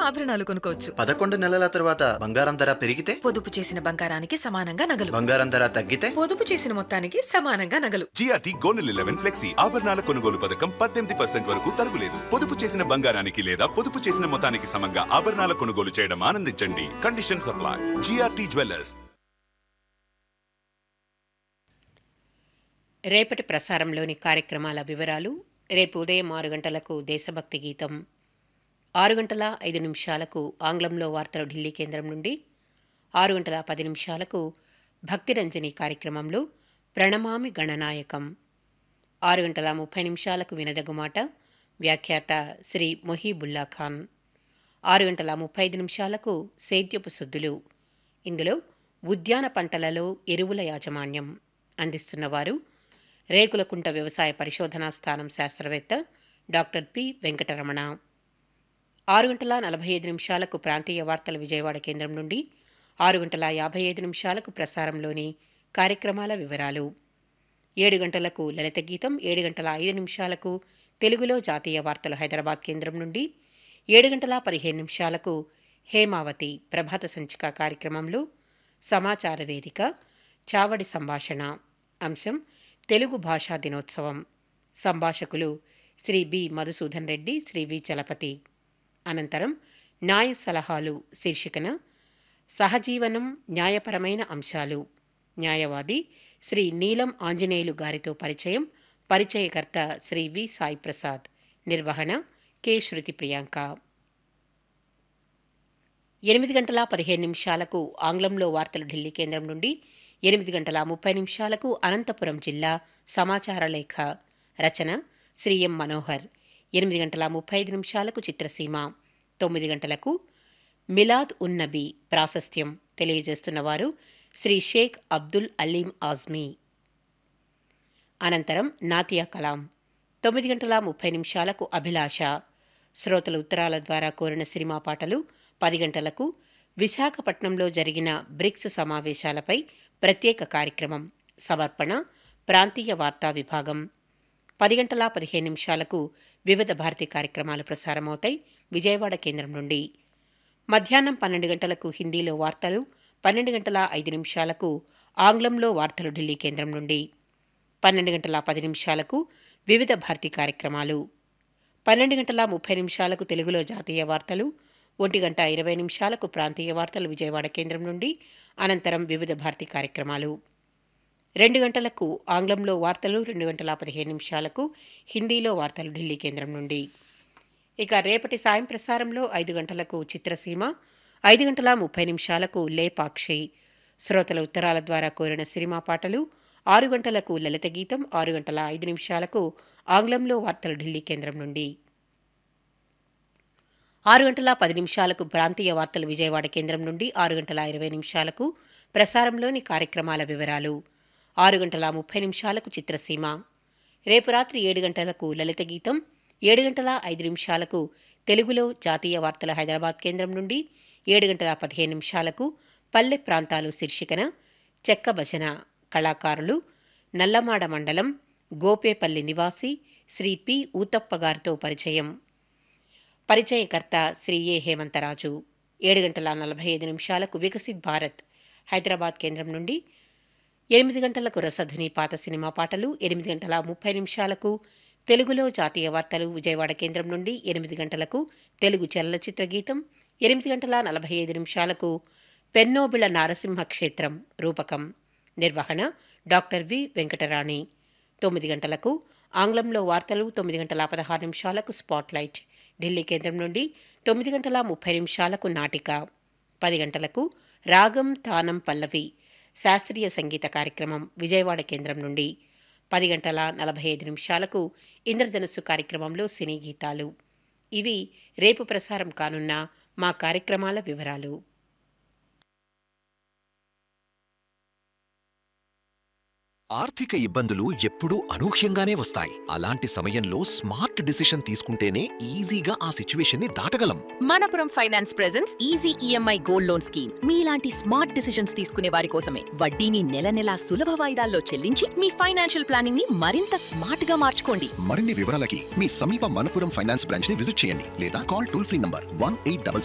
ఆభరణాలు కొనుక్కోవచ్చు పదకొండు నెలల తర్వాత బంగారం ధర పెరిగితే పొదుపు చేసిన బంగారానికి సమానంగా నగలు బంగారం ధర తగ్గితే పొదుపు చేసిన మొత్తానికి సమానంగా నగలు జిఆర్టీ గోల్డ్ లెవెన్ ఫ్లెక్సీ ఆభరణాల కొనుగోలు పథకం పద్దెనిమిది పర్సెంట్ వరకు తరుగులేదు పొదుపు చేసిన బంగారానికి లేదా పొదుపు చేసిన మొత్తానికి సమంగా ఆభరణాల కొనుగోలు చేయడం ఆనందించండి కండిషన్ సప్లై జిఆర్టీ జ్యువెలర్స్ రేపటి ప్రసారంలోని కార్యక్రమాల వివరాలు రేపు ఉదయం ఆరు గంటలకు దేశభక్తి గీతం ఆరు గంటల ఐదు నిమిషాలకు ఆంగ్లంలో వార్తలు ఢిల్లీ కేంద్రం నుండి ఆరు గంటల పది నిమిషాలకు భక్తిరంజని కార్యక్రమంలో ప్రణమామి గణనాయకం ఆరు గంటల ముప్పై నిమిషాలకు వినదగు మాట వ్యాఖ్యాత శ్రీ మొహీబుల్లా ఖాన్ ఆరు గంటల ముప్పై ఐదు నిమిషాలకు సేద్యపు సుద్దులు ఇందులో ఉద్యాన పంటలలో ఎరువుల యాజమాన్యం అందిస్తున్నవారు రేకులకుంట వ్యవసాయ పరిశోధనా స్థానం శాస్త్రవేత్త డాక్టర్ పి వెంకటరమణ ఆరు గంటల నలభై ఐదు నిమిషాలకు ప్రాంతీయ వార్తల విజయవాడ కేంద్రం నుండి ఆరు గంటల యాభై ఐదు నిమిషాలకు ప్రసారంలోని కార్యక్రమాల వివరాలు ఏడు గంటలకు లలిత గీతం ఏడు గంటల ఐదు నిమిషాలకు తెలుగులో జాతీయ వార్తలు హైదరాబాద్ కేంద్రం నుండి ఏడు గంటల పదిహేను నిమిషాలకు హేమావతి ప్రభాత సంచిక కార్యక్రమంలో సమాచార వేదిక చావడి సంభాషణ అంశం తెలుగు భాషా దినోత్సవం సంభాషకులు శ్రీ బి మధుసూదన్ రెడ్డి శ్రీ వి చలపతి అనంతరం న్యాయ సలహాలు శీర్షికన సహజీవనం న్యాయపరమైన అంశాలు న్యాయవాది శ్రీ నీలం ఆంజనేయులు గారితో పరిచయం పరిచయకర్త శ్రీ వి సాయి ప్రసాద్ నిర్వహణ కె శృతి ప్రియాంక ఎనిమిది గంటల పదిహేను నిమిషాలకు ఆంగ్లంలో వార్తలు ఢిల్లీ కేంద్రం నుండి ఎనిమిది గంటల ముప్పై నిమిషాలకు అనంతపురం జిల్లా సమాచార లేఖ రచన శ్రీ ఎం మనోహర్ ఎనిమిది గంటల ముప్పై ఐదు నిమిషాలకు చిత్రసీమ తొమ్మిది గంటలకు మిలాద్ ఉన్నబీ ప్రాశస్త్యం తెలియజేస్తున్నవారు శ్రీ షేక్ అబ్దుల్ అలీం ఆజ్మీ అనంతరం నాతియా కలాం తొమ్మిది గంటల ముప్పై నిమిషాలకు అభిలాష శ్రోతల ఉత్తరాల ద్వారా కోరిన సినిమా పాటలు పది గంటలకు విశాఖపట్నంలో జరిగిన బ్రిక్స్ సమావేశాలపై ప్రత్యేక కార్యక్రమం సమర్పణ ప్రాంతీయ వార్తా విభాగం పది గంటల పదిహేను నిమిషాలకు వివిధ భారతి కార్యక్రమాలు ప్రసారమవుతాయి విజయవాడ కేంద్రం నుండి మధ్యాహ్నం పన్నెండు గంటలకు హిందీలో వార్తలు పన్నెండు గంటల ఐదు నిమిషాలకు ఆంగ్లంలో వార్తలు ఢిల్లీ కేంద్రం నుండి పన్నెండు గంటల పది నిమిషాలకు వివిధ భారతి కార్యక్రమాలు పన్నెండు గంటల ముప్పై నిమిషాలకు తెలుగులో జాతీయ వార్తలు ఒంటి గంట ఇరవై నిమిషాలకు ప్రాంతీయ వార్తలు విజయవాడ కేంద్రం నుండి అనంతరం వివిధ భారతి కార్యక్రమాలు రెండు గంటలకు ఆంగ్లంలో వార్తలు రెండు గంటల పదిహేను నిమిషాలకు హిందీలో వార్తలు ఢిల్లీ కేంద్రం నుండి ఇక రేపటి సాయం ప్రసారంలో ఐదు గంటలకు చిత్రసీమ ఐదు గంటల ముప్పై నిమిషాలకు లేపాక్షి శ్రోతల ఉత్తరాల ద్వారా కోరిన సినిమా పాటలు ఆరు గంటలకు లలిత గీతం ఆరు గంటల ఐదు నిమిషాలకు ఆంగ్లంలో వార్తలు ఢిల్లీ కేంద్రం నుండి ఆరు గంటల పది నిమిషాలకు ప్రాంతీయ వార్తలు విజయవాడ కేంద్రం నుండి ఆరు గంటల ఇరవై నిమిషాలకు ప్రసారంలోని కార్యక్రమాల వివరాలు ఆరు గంటల ముప్పై నిమిషాలకు చిత్రసీమ రేపు రాత్రి ఏడు గంటలకు లలిత గీతం ఏడు గంటల ఐదు నిమిషాలకు తెలుగులో జాతీయ వార్తల హైదరాబాద్ కేంద్రం నుండి ఏడు గంటల పదిహేను నిమిషాలకు పల్లె ప్రాంతాలు శీర్షికన చెక్క భజన కళాకారులు నల్లమాడ మండలం గోపేపల్లి నివాసి శ్రీ పి ఊతప్ప గారితో పరిచయం పరిచయకర్త శ్రీ ఏ హేమంతరాజు ఏడు గంటల నలభై ఐదు నిమిషాలకు వికసిత్ భారత్ హైదరాబాద్ కేంద్రం నుండి ఎనిమిది గంటలకు రసధుని పాత సినిమా పాటలు ఎనిమిది గంటల ముప్పై నిమిషాలకు తెలుగులో జాతీయ వార్తలు విజయవాడ కేంద్రం నుండి ఎనిమిది గంటలకు తెలుగు చలనచిత్ర గీతం ఎనిమిది గంటల నలభై ఐదు నిమిషాలకు పెన్నోబిళ నారసింహ క్షేత్రం రూపకం నిర్వహణ డాక్టర్ వి వెంకటరాణి తొమ్మిది గంటలకు ఆంగ్లంలో వార్తలు తొమ్మిది గంటల పదహారు నిమిషాలకు స్పాట్లైట్ ఢిల్లీ కేంద్రం నుండి తొమ్మిది గంటల ముప్పై నిమిషాలకు నాటిక పది గంటలకు రాగం తానం పల్లవి శాస్త్రీయ సంగీత కార్యక్రమం విజయవాడ కేంద్రం నుండి పది గంటల నలభై ఐదు నిమిషాలకు ఇంద్రధనుస్సు కార్యక్రమంలో సినీ గీతాలు ఇవి రేపు ప్రసారం కానున్న మా కార్యక్రమాల వివరాలు ఆర్థిక ఇబ్బందులు ఎప్పుడూ అనూహ్యంగానే వస్తాయి అలాంటి సమయంలో స్మార్ట్ డిసిషన్ తీసుకుంటేనే ఈజీగా ఆ సిచ్యువేషన్ ని దాటగలం Manappuram finance presence easy EMI gold loan scheme మీలాంటి స్మార్ట్ డిసిషన్స్ తీసుకునే వారి కోసమే వడ్డీని నెల నెలా సులభ వాయిదాల్లో చెల్లించి మీ ఫైనాన్షియల్ ప్లానింగ్ ని మరింత స్మార్ట్ గా మార్చుకోండి మరిన్ని వివరాలకి మీ సమీప మనపురం ఫైనాన్స్ బ్రాంచ్ ని విజిట్ చేయండి లేదా call toll free number one eight